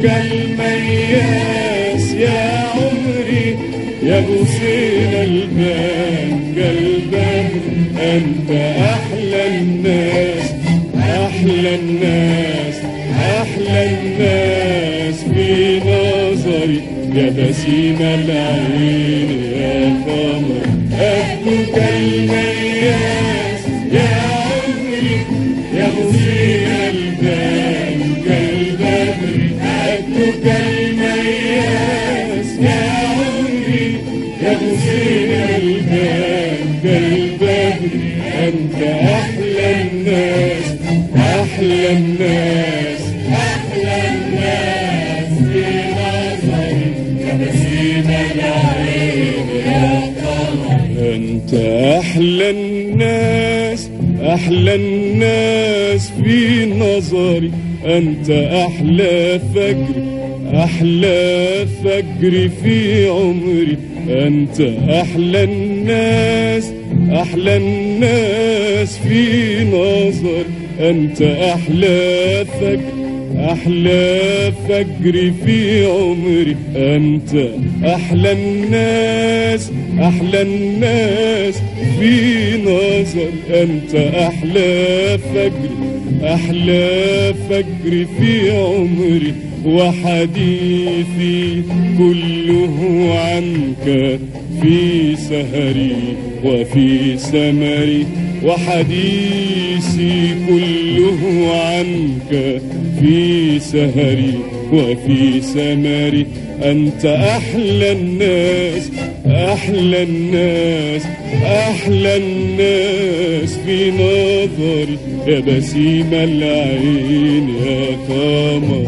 المياس يا عمري يا بوسين البان قلبك انت احلى الناس احلى الناس احلى الناس في نظري يا بسيم العين يا قمر قدك المياس يا عمري يا بوسين البان قلبك قدك المياس يا عمري يا بوسين البان قلبك انت احلى الناس احلى الناس احلى الناس في نظري يا بسيم العين يا قمر انت احلى الناس احلى الناس في نظري انت احلى فجر احلى فجر في عمري انت احلى الناس احلى الناس في نظر انت احلى فجر احلى فجر في عمري انت احلى الناس احلى الناس في نظر انت احلى فجر احلى فجر في عمري وحديثي كله عنك في سهري وفي سمري وحديثي كله عنك في سهري وفي سمري أنت أحلى الناس أحلى الناس أحلى الناس في نظري يا بسيم العين يا قمر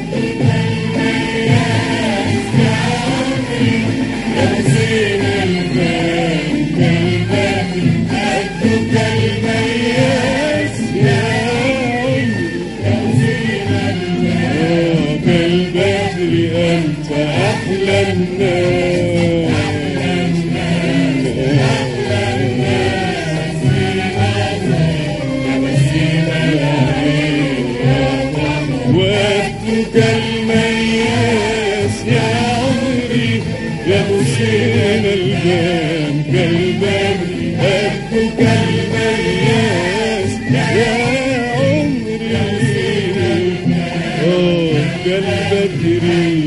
يا بسيم البان كالبدر قدك المياس يا عمري بالبدر أنت أحلى الناس وقتك المياس يا عمري يا حسين البان كالبدر قدك المياس يا عمري آه كالبدر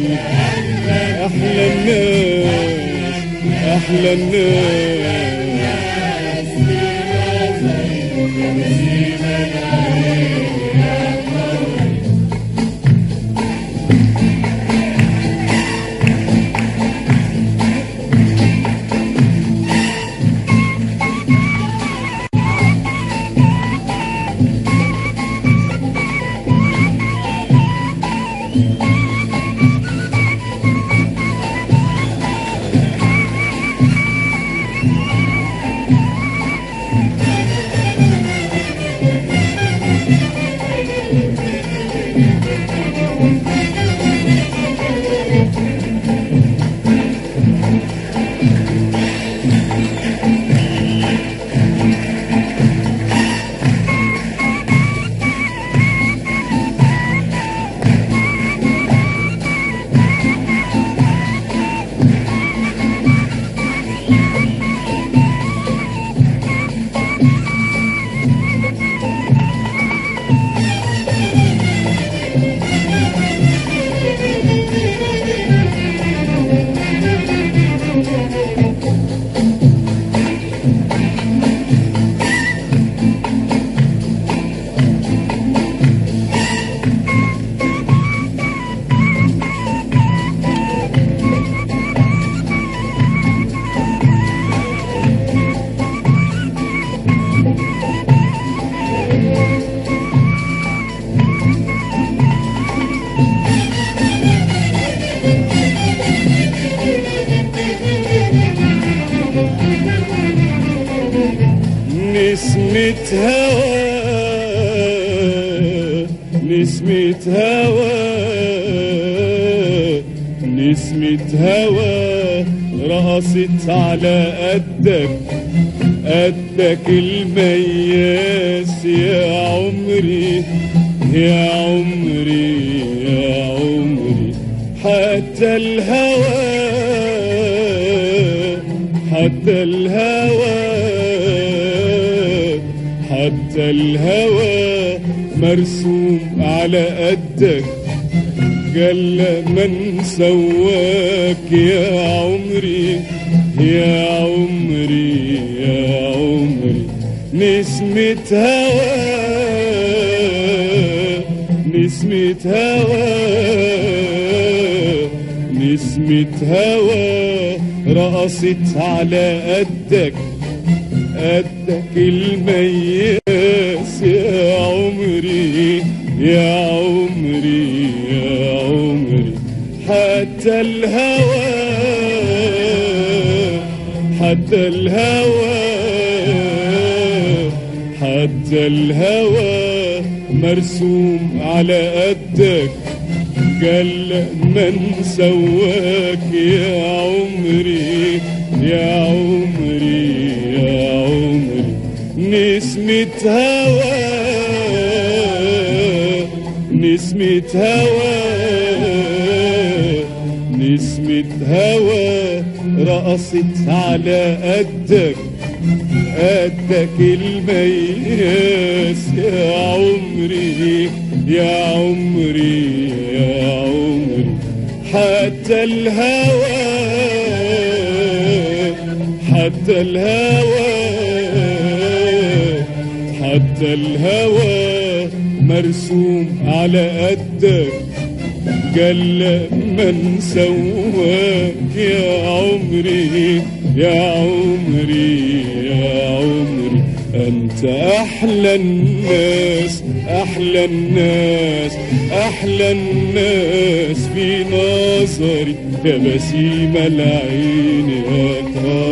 أحلى الناس أحلى الناس نسمة هوا نسمة هوا نسمة هوا رقصت على قدك قدك المياس يا عمري يا عمري يا عمري حتى الهوى حتى الهوى حتى الهوى مرسوم على قدك قال من سواك يا عمري يا عمري يا عمري نسمة هوا نسمة هوا نسمة هوا رقصت على قدك قدك المياس يا عمري يا عمري يا عمري حتى الهوى حتى الهوى حتى الهوى مرسوم على قدك قال من سواك يا عمري يا عمري يا عمري نسمة هوا نسمة هوا نسمة هوا رقصت على قدك قدك المياس يا عمري يا عمري يا عمري حتى الهوى حتى الهوى حتى الهوى مرسوم على قدك قال من سواك يا عمري يا عمري يا عمري انت احلى الناس احلى الناس احلى الناس في نظري يا بسيم العين يا طارق